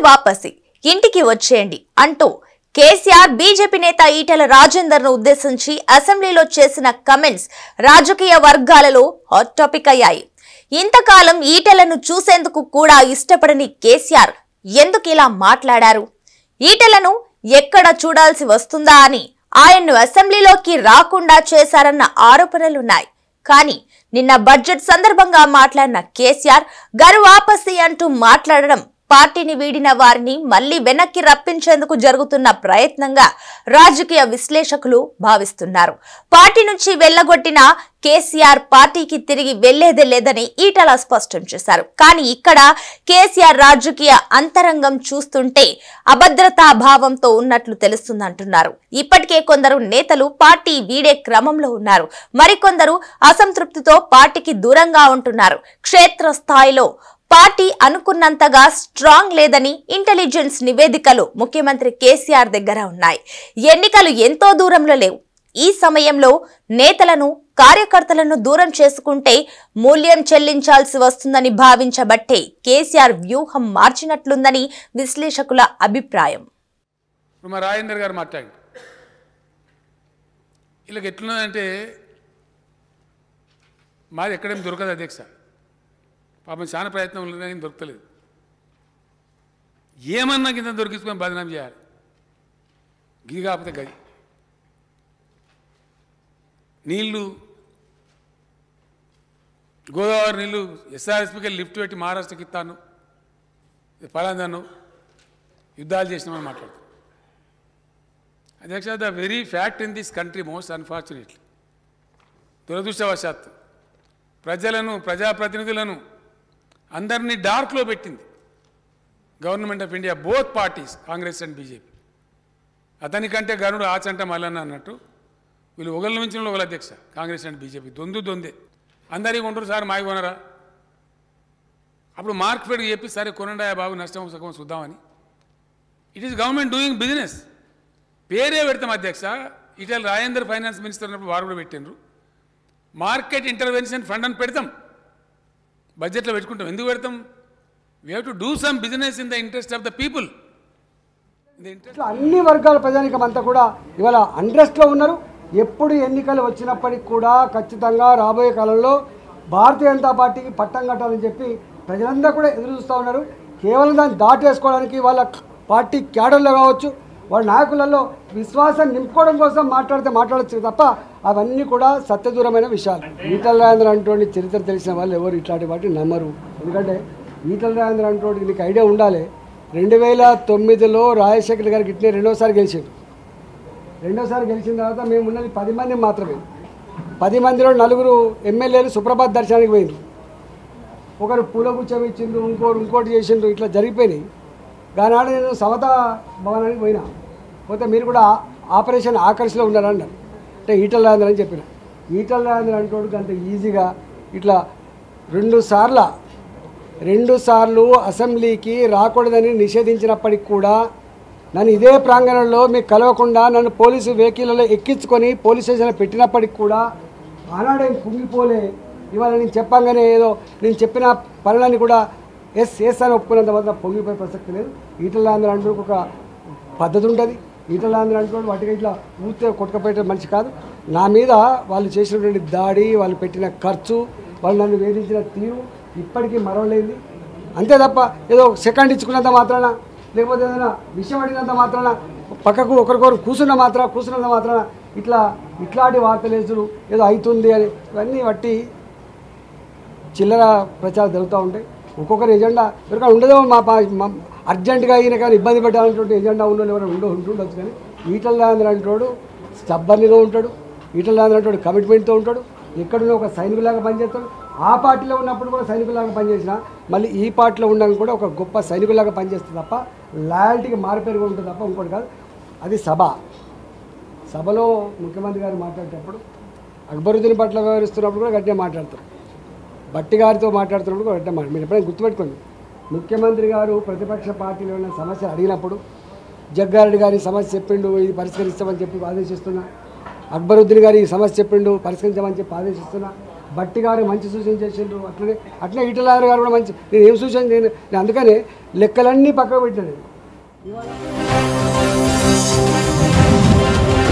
వాపసి ఇంటికి వచ్చేయండి అంటూ కేసీఆర్ బీజేపీ నేత ఈటెల రాజేందర్ ను ఉద్దేశించి అసెంబ్లీలో చేసిన కమెంట్స్ రాజకీయ వర్గాలలో హాట్ టాపిక్ అయ్యాయి ఇంతకాలం ఈటెలను చూసేందుకు కూడా ఇష్టపడని కేసీఆర్ ఎందుకు ఇలా మాట్లాడారు ఈటెలను ఎక్కడ చూడాల్సి వస్తుందా అని ఆయన్ను అసెంబ్లీలోకి రాకుండా చేశారన్న ఆరోపణలున్నాయి కానీ నిన్న బడ్జెట్ సందర్భంగా మాట్లాడిన కేసీఆర్ గరు వాపసి అంటూ మాట్లాడడం పార్టీని వీడిన వారిని మళ్లీ వెనక్కి రప్పించేందుకు జరుగుతున్న ప్రయత్నంగా రాజకీయ విశ్లేషకులు భావిస్తున్నారు పార్టీ నుంచి వెళ్లగొట్టిన కేసీఆర్ పార్టీకి తిరిగి వెళ్లేదే లేదని ఈటల స్పష్టం చేశారు కానీ ఇక్కడ కేసీఆర్ రాజకీయ అంతరంగం చూస్తుంటే అభద్రతా భావంతో ఉన్నట్లు తెలుస్తుందంటున్నారు ఇప్పటికే కొందరు నేతలు పార్టీ వీడే క్రమంలో ఉన్నారు మరికొందరు అసంతృప్తితో పార్టీకి దూరంగా ఉంటున్నారు క్షేత్ర స్థాయిలో పార్టీ అనుకున్నంతగా స్ట్రాంగ్ లేదని ఇంటెలిజెన్స్ నివేదికలు ముఖ్యమంత్రి కేసీఆర్ దగ్గర ఉన్నాయి ఎన్నికలు ఎంతో దూరంలో లేవు ఈ సమయంలో నేతలను కార్యకర్తలను దూరం చేసుకుంటే మూల్యం చెల్లించాల్సి వస్తుందని భావించబట్టే కేసీఆర్ వ్యూహం మార్చినట్లుందని విశ్లేషకుల అభిప్రాయం ఇప్పుడు మా రాజేందర్ గారు మాట్లాడి వీళ్ళకి ఎట్లున్నదంటే మాది ఎక్కడేం దొరకదు అధ్యక్ష పాపం చాలా ప్రయత్నం ఉంది కానీ దొరకలేదు ఏమన్నా కింద దొరికించుకొని బదనాం చేయాలి గిది కాకపోతే గది నీళ్లు గోదావరి నీళ్లు ఎస్ఆర్ఎస్పీకి లిఫ్ట్ పెట్టి మహారాష్ట్రకి ఇస్తాను పలాందాను యుద్ధాలు చేసినామని మాట్లాడుతాను అధ్యక్ష the very fact in this country most unfortunately దురదృష్టవశాత్తు ప్రజలను ప్రజాప్రతినిధులను అందరినీ డార్క్లో పెట్టింది government of India both parties Congress and BJP అతనికంటే గరుడు ఆచంట మల్లన్న అన్నట్టు వీళ్ళు ఒకళ్ళ నుంచి ఒకళ్ళ అధ్యక్ష కాంగ్రెస్ అండ్ బీజేపీ దొందు దొందే అందరికీ ఉంటారు సార్ మావి కొనరా అప్పుడు మార్క్ ఫెడ్ చెప్పి సరే కొనండి ఆ బాబు నష్టం సుఖం చూద్దామని it is government doing business పేరే పెడతాం అధ్యక్ష ఇటీవల రాజేందర్ ఫైనాన్స్ మినిస్టర్ ఉన్నప్పుడు వారు కూడా పెట్టిండ్రు మార్కెట్ ఇంటర్వెన్షన్ ఫండ్ అని పెడతాం బడ్జెట్లో పెట్టుకుంటాం ఎందుకు పెడతాం we have to do some business in the interest of the people in the interest ఇట్లా అన్ని వర్గాల ప్రజానికం అంతా కూడా ఇవాళ అండ్రెస్ట్లో ఉన్నారు ఎప్పుడు ఎన్నికలు వచ్చినప్పటికి కూడా ఖచ్చితంగా రాబోయే కాలంలో భారతీయ జనతా పార్టీకి పట్టం కట్టాలని చెప్పి ప్రజలందరూ కూడా ఎదురు చూస్తూ ఉన్నారు కేవలం దాన్ని దాటేసుకోవడానికి వాళ్ళ పార్టీ క్యాడర్లో కావచ్చు వాళ్ళ నాయకులలో విశ్వాసం నింపుకోవడం కోసం మాట్లాడితే మాట్లాడచ్చు తప్ప అవన్నీ కూడా సత్యదూరమైన విషయాలు ఈటల రాజేంద్ర అంటోని చరిత్ర తెలిసిన వాళ్ళు ఎవరు ఇట్లాంటి వాటిని నమ్మరు ఎందుకంటే ఈటల రాజేంద్ర అంటోడికి నీకు ఐడియా ఉండాలి రెండు వేల తొమ్మిదిలో రాజశేఖర్ గారికి ఇట్లే రెండోసారి గెలిచాడు రెండోసారి గెలిచిన తర్వాత మేము ఉన్నది పది మంది మాత్రమే పది మందిలో నలుగురు ఎమ్మెల్యేలు సుప్రభాత్ దర్శనానికి పోయిండ్రు ఒకరు పూలగుచ్చం ఇచ్చిండ్రు ఇంకోటి ఇంకోటి చేసిండ్రు ఇట్లా జరిగిపోయినాయి దానాడు నేను సమత భవనానికి పోయినా పోతే మీరు కూడా ఆపరేషన్ ఆకర్షలో ఉన్నారన్నారు అంటే ఈటల రాజేంద్ర అని చెప్పిన ఈటల రాజేంద్ర అంటోడు అంత ఈజీగా ఇట్లా రెండు సార్ల రెండు సార్లు అసెంబ్లీకి రాకూడదని నిషేధించినప్పటికి కూడా నన్ను ఇదే ప్రాంగణంలో మీకు కలవకుండా నన్ను పోలీసు వెహికల్లో ఎక్కించుకొని పోలీస్ స్టేషన్లో పెట్టినప్పటికి కూడా ఆనాడేం కుంగిపోలే ఇవాళ నేను చెప్పంగానే ఏదో నేను చెప్పిన పనులన్నీ కూడా ఎస్ ఎస్ అని ఒప్పుకున్నంత మాత్రం పొంగిపోయే ప్రసక్తి లేదు ఈటలాంధ్ర అంటూ ఒక పద్ధతి ఉంటుంది ఈటలాంధ్ర అంటూ వాటికి ఇట్లా ఊతే కొట్టుకపోయే మనిషి కాదు నా మీద వాళ్ళు చేసినటువంటి దాడి వాళ్ళు పెట్టిన ఖర్చు వాళ్ళు నన్ను వేధించిన తీరు ఇప్పటికీ మరవలేదు అంతే తప్ప ఏదో సెకండ్ ఇచ్చుకున్నంత మాత్రాన లేకపోతే ఏదైనా విషయం అడిగినంత మాత్రాన పక్కకు ఒకరికొకరు కూర్చున్న మాత్రం కూర్చున్నంత మాత్రాన ఇట్లా ఇట్లాంటి వార్తలేసులు ఏదో అవుతుంది అని ఇవన్నీ బట్టి చిల్లర ప్రచారం జరుగుతూ ఉంటాయి ఒక్కొక్కరి ఎజెండా ఎవరికైనా ఉండదో మా పా- మా అర్జెంటుగా అయిన కానీ ఇబ్బంది పెట్టాలన్నటువంటి ఎజెండా ఉన్న వాళ్ళు ఎవరైనా ఉండ ఉంటుండొచ్చు కానీ ఈటల రాజేంద్ర అంటాడు స్టబ్బర్నిగా ఉంటాడు ఈటల రాజేంద్ర అంటాడు కమిట్మెంట్తో ఉంటాడు ఎక్కడున్న ఒక సైనికులాగా పనిచేస్తాడు ఆ పార్టీలో ఉన్నప్పుడు కూడా సైనికులాగా పనిచేసిన మళ్ళీ ఈ పార్టీలో ఉండడం కూడా ఒక గొప్ప సైనికులాగా పనిచేస్తుంది తప్ప లాయల్టీకి మారిపేరుగా ఉంటుంది తప్ప ఇంకోటి కాదు అది సభ సభలో ముఖ్యమంత్రి గారు మాట్లాడేటప్పుడు అక్బరుద్దీన్ పట్ల వ్యవహరిస్తున్నప్పుడు కూడా గట్టిగా మాట్లాడతారు బట్టి గారితో మాట్లాడుతున్నప్పుడు కూడా గట్టిగా మాట్లాడు మీరు ఎప్పుడైనా గుర్తుపెట్టుకోండి ముఖ్యమంత్రి గారు ప్రతిపక్ష పార్టీలో ఉన్న సమస్య అడిగినప్పుడు జగ్గారెడ్డి గారి సమస్య చెప్పిండు ఇది పరిష్కరిస్తామని చెప్పి ఆదేశిస్తున్నా అక్బరుద్దీన్ గారి ఈ సమస్య చెప్పిండు పరిష్కరించమని చెప్పి ఆదేశిస్తున్నా బట్టి గారు మంచి సూచన చేసిండ్రు అట్లనే అట్లనే ఈటలాయర్ గారు కూడా మంచి నేను ఏం సూచన నేను నేను అందుకనే లెక్కలన్నీ పక్కకు పెట్టాను నేను